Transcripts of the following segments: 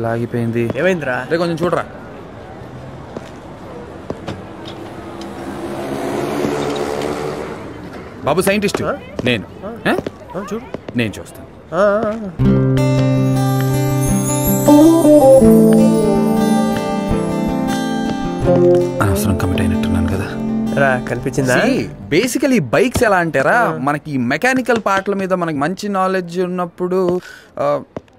ఇలా ఆగిపోయింది ఏమైందిరా రే కొంచెం చూడరా బాబు సైంటిస్ట్ ఆ? నేను ఏ? ఆ, చూడు నేను చూస్తాను ఆ, ఆ, ఆ. అనవసరం కమిట్ అయినట్టున్నాను కదా రా కనిపించిందా బేసికలీ బైక్స్ ఎలా అంటారా మనకి మెకానికల్ పార్ట్ల మీద మనకి మంచి నాలెడ్జ్ ఉన్నప్పుడు ఆ,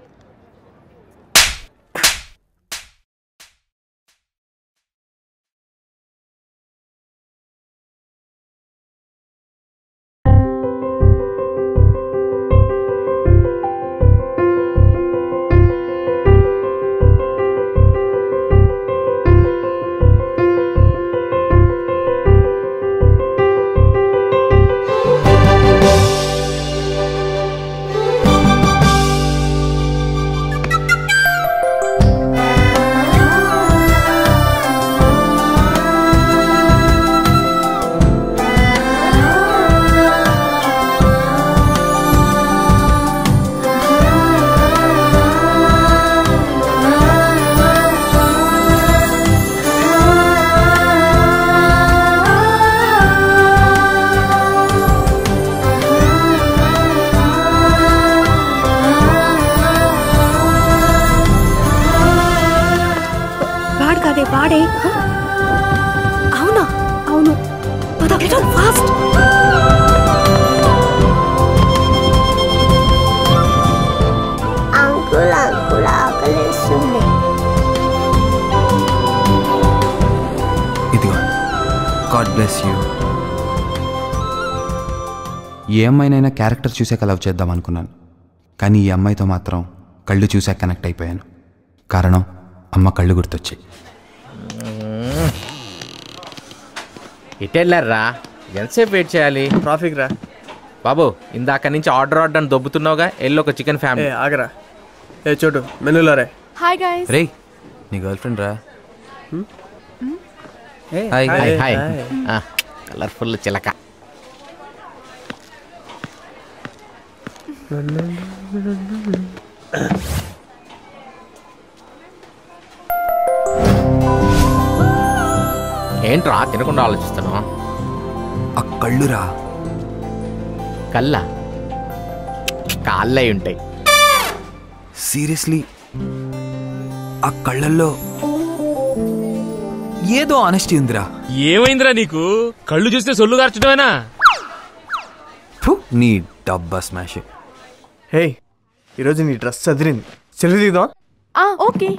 వాడు కాదే వాడే అవునా అవును ఫాస్ట్ అంకుల్ అంకుల్ ఆకలిస్తుంది ఇదిగో గాడ్ బ్లెస్ యూ ఏ అమ్మాయినైనా క్యారెక్టర్ చూసాక లవ్ చేద్దాం అనుకున్నాను కానీ ఈ అమ్మాయితో మాత్రం కళ్ళు చూసాక కనెక్ట్ అయిపోయాను కారణం అమ్మ కళ్ళు గుర్తొచ్చాయి ఇటెళ్ళారా ఎంతసేపు వెయిట్ చేయాలి ట్రాఫిక్ రా బాబు ఇందాక నుంచి ఆర్డర్ ఆర్డర్ అని దొబ్బుతున్నావుగా ఎల్లు ఒక చికెన్ ఏ ఫ్యామిలీ ఆగరా ఏ చూడు మెనూలో రే హాయ్ గైస్ రే నీ గర్ల్ ఫ్రెండ్ రా hi hi hi, hi hi. Colourful చిలక ఏంట్రా తినకుండా ఆలోచిస్తున్నావు ఆ కళ్ళురా కళ్ళ కాళ్ళై ఉంటాయి సీరియస్లీ ఆ కళ్ళల్లో ఏదో ఆనెస్టీ ఉందిరా ఏమైందిరా నీకు కళ్ళు చూస్తే సొల్లు గార్చడమేనా ఫు, నీ డబ్బా స్మాష్ హే ఈరోజు నీ డ్రెస్ చదిరింది సెల్ఫీ దిగుదాం ఆ ఓకే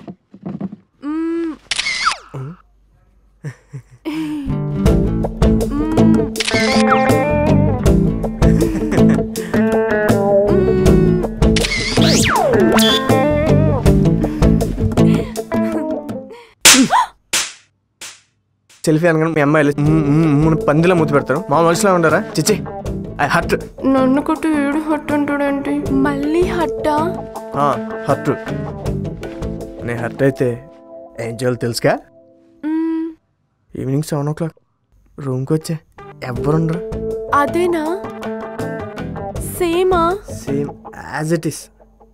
సెల్ఫీ అనగానే మీ అమ్మాయిలు మ్మ్, మ్మ్, మ్మ్ పందిలా మూతి పెడతారు మా మనుషులా ఉండరా చిచ్చి ఐ హర్ట్ నన్ను కొట్టి ఏడు హట్ అంటాడేంటి మళ్ళీ హట్టా హర్ట్ నేను హర్ట్ అయితే ఏం చేయాలో తెలుసుగా ఈవినింగ్ సెవెన్ ఓ క్లాక్ రూమ్కి వచ్చే ఎవరుండరు అదేనా సేమా సేమ్ యాజ్ ఇట్ ఈస్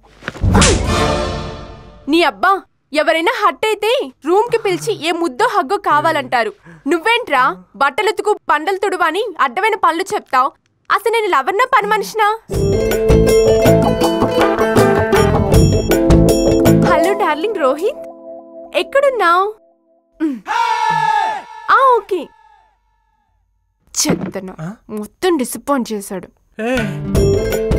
నీ అబ్బా ఎవరైనా హట్ అయితే రూమ్ కి పిలిచి ఏ ముద్దో హగ్గో కావాలంటారు నువ్వేంట్రా బట్టలెతుకు పండలు తుడువా అని అడ్డమైన పనులు చెప్తావు అసలు నేను లవర్నా పని మనిషినా హలో డార్లింగ్ రోహిత్ ఎక్కడున్నావు ఆ ఓకే చెత్తన మొత్తం డిసప్పాయింట్ చేశాడు ఏ